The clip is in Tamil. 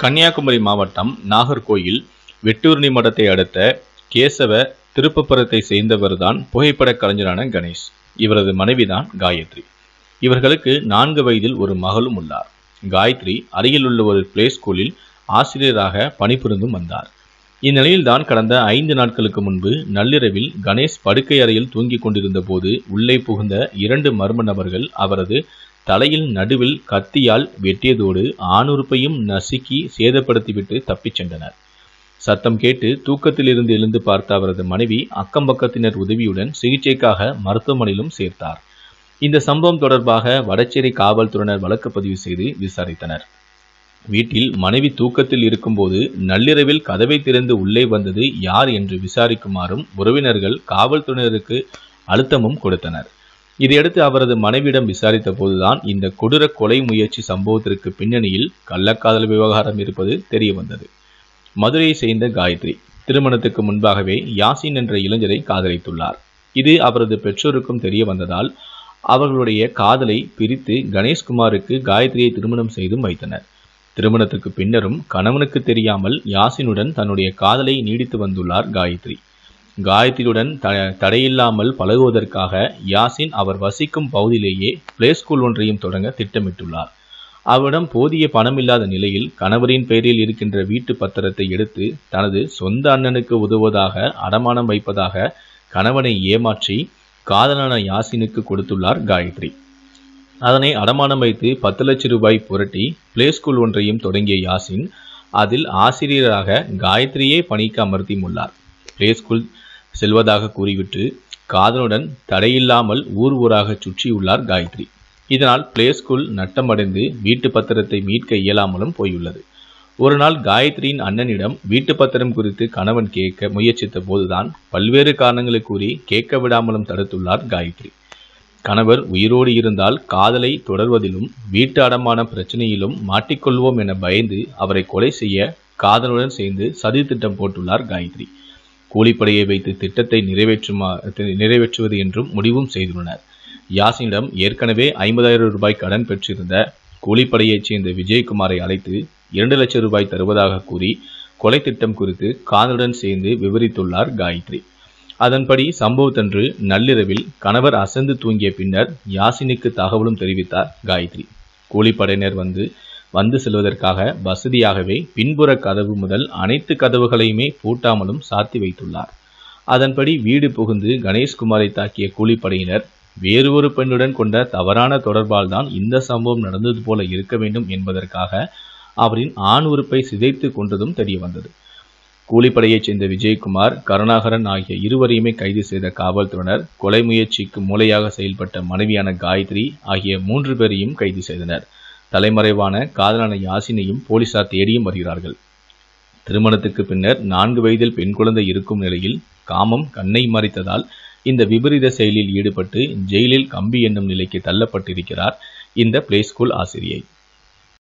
கன்னியாகுமரி மாவட்டம் நாகர்கோயில் வெட்டூர்ணி மடத்தை அடுத்த கேசவ திருப்பபுரத்தை சேர்ந்தவர்தான் புகைப்படக் கலைஞரான கணேஷ் இவரது மனைவிதான் காயத்ரி இவர்களுக்கு நான்கு வயதில் ஒரு மகளும் உள்ளார் காயத்ரி அருகில் உள்ள ஒரு பிளே ஸ்கூலில் ஆசிரியராக பணிபுரிந்தும் வந்தார் இந்நிலையில்தான் கடந்த ஐந்து நாட்களுக்கு முன்பு நள்ளிரவில் கணேஷ் படுக்கை அறையில் தூங்கிக் கொண்டிருந்த போது உள்ளே புகுந்த இரண்டு மர்ம நபர்கள் அவரது தலையில் நடுவில் கத்தியால் வெட்டியதோடு ஆணுறுப்பையும் நசுக்கி சேதப்படுத்திவிட்டு தப்பிச் சென்றனர் சத்தம் கேட்டு தூக்கத்திலிருந்து எழுந்து பார்த்த அவரது மனைவி அக்கம் பக்கத்தினர் உதவியுடன் சிகிச்சைக்காக மருத்துவமனையிலும் சேர்த்தார் இந்த சம்பவம் தொடர்பாக வடச்சேரி காவல்துறையினர் வழக்கு பதிவு செய்து விசாரித்தனர் வீட்டில் மனைவி தூக்கத்தில் இருக்கும்போது நள்ளிரவில் கதவை திறந்து உள்ளே வந்தது யார் என்று விசாரிக்குமாறும் உறவினர்கள் காவல்துறையினருக்கு அழுத்தமும் கொடுத்தனர் இதையடுத்து அவரது மனைவியிடம் விசாரித்த போதுதான் இந்த கொடூர கொலை முயற்சி சம்பவத்திற்கு பின்னணியில் கள்ளக்காதல் விவகாரம் இருப்பது தெரிய வந்தது மதுரையை சேர்ந்த காயத்ரி திருமணத்துக்கு முன்பாகவே யாசின் என்ற இளைஞரை காதலித்துள்ளார் இது அவரது பெற்றோருக்கும் தெரிய வந்ததால் அவர்களுடைய காதலை பிரித்து கணேஷ்குமாருக்கு காயத்ரியை திருமணம் செய்தும் வைத்தனர் திருமணத்துக்கு பின்னரும் கணவனுக்கு தெரியாமல் யாசினுடன் தன்னுடைய காதலை நீடித்து வந்துள்ளார் காயத்ரி காயத்ரியுடன் த தடையில்லாமல் பழகுவதற்காக யாசின் அவர் வசிக்கும் பகுதியிலேயே பிளே ஸ்கூல் ஒன்றையும் தொடங்க திட்டமிட்டுள்ளார் அவரிடம் போதிய பணமில்லாத நிலையில் கணவரின் பெயரில் இருக்கின்ற வீட்டு பத்திரத்தை எடுத்து தனது சொந்த அண்ணனுக்கு உதவுவதாக அடமானம் வைப்பதாக கணவனை ஏமாற்றி காதலான யாசினுக்கு கொடுத்துள்ளார் காயத்ரி அதனை அடமானம் வைத்து பத்து லட்சம் ரூபாய் புரட்டி பிளே ஸ்கூல் ஒன்றையும் தொடங்கிய யாசின் அதில் ஆசிரியராக காயத்ரியே பணிக்கு அமர்த்தியுள்ளார் பிளே ஸ்கூல் செல்வதாக கூறிவிட்டு காதலுடன் தடையில்லாமல் ஊர் ஊராக சுற்றியுள்ளார் காயத்ரி இதனால் பிளே ஸ்கூல் நட்டமடைந்து வீட்டு பத்திரத்தை மீட்க இயலாமலும் போயுள்ளது ஒரு நாள் காயத்ரியின் அண்ணனிடம் வீட்டு பத்திரம் குறித்து கணவன் கேட்க முயற்சித்த போதுதான் பல்வேறு காரணங்களை கூறி கேட்க விடாமலும் தடுத்துள்ளார் காயத்ரி கணவர் உயிரோடு இருந்தால் காதலை தொடர்வதிலும் வீட்டு அடமான பிரச்சனையிலும் மாட்டிக்கொள்வோம் என பயந்து அவரை கொலை செய்ய காதலுடன் சேர்ந்து சதி திட்டம் போட்டுள்ளார் காயத்ரி கூலிப்படையை வைத்து திட்டத்தை நிறைவேற்றுமா நிறைவேற்றுவது என்றும் முடிவும் செய்துள்ளனர் யாசினிடம் ஏற்கனவே ஐம்பதாயிரம் ரூபாய் கடன் பெற்றிருந்த கூலிப்படையைச் சேர்ந்த விஜயகுமாரை அழைத்து இரண்டு லட்சம் ரூபாய் தருவதாக கூறி கொலை திட்டம் குறித்து காதலுடன் சேர்ந்து விவரித்துள்ளார் காயத்ரி அதன்படி சம்பவத்தன்று நள்ளிரவில் கணவர் அசந்து தூங்கிய பின்னர் யாசினுக்கு தகவலும் தெரிவித்தார் காயத்ரி கூலிப்படையினர் வந்து வந்து செல்வதற்காக வசதியாகவே பின்புற கதவு முதல் அனைத்து கதவுகளையுமே பூட்டாமலும் சாத்தி வைத்துள்ளார் அதன்படி வீடு புகுந்து கணேஷ்குமாரை தாக்கிய கூலிப்படையினர் வேறு ஒரு பெண்ணுடன் கொண்ட தவறான தொடர்பால் தான் இந்த சம்பவம் நடந்தது போல இருக்க வேண்டும் என்பதற்காக அவரின் ஆண் உறுப்பை சிதைத்து கொண்டதும் தெரிய வந்தது கூலிப்படையைச் சேர்ந்த விஜயகுமார் கருணாகரன் ஆகிய இருவரையுமே கைது செய்த காவல்துறையினர் கொலை முயற்சிக்கு மூளையாக செயல்பட்ட மனைவியான காயத்ரி ஆகிய மூன்று பேரையும் கைது செய்தனர் தலைமறைவான காதலான யாசினையும் போலீசார் தேடியும் வருகிறார்கள் திருமணத்துக்கு பின்னர் நான்கு வயதில் பெண் குழந்தை இருக்கும் நிலையில் காமம் கண்ணை மறைத்ததால் இந்த விபரீத செயலில் ஈடுபட்டு ஜெயிலில் கம்பி என்னும் நிலைக்கு தள்ளப்பட்டிருக்கிறார் இந்த பிளே ஸ்கூல் ஆசிரியை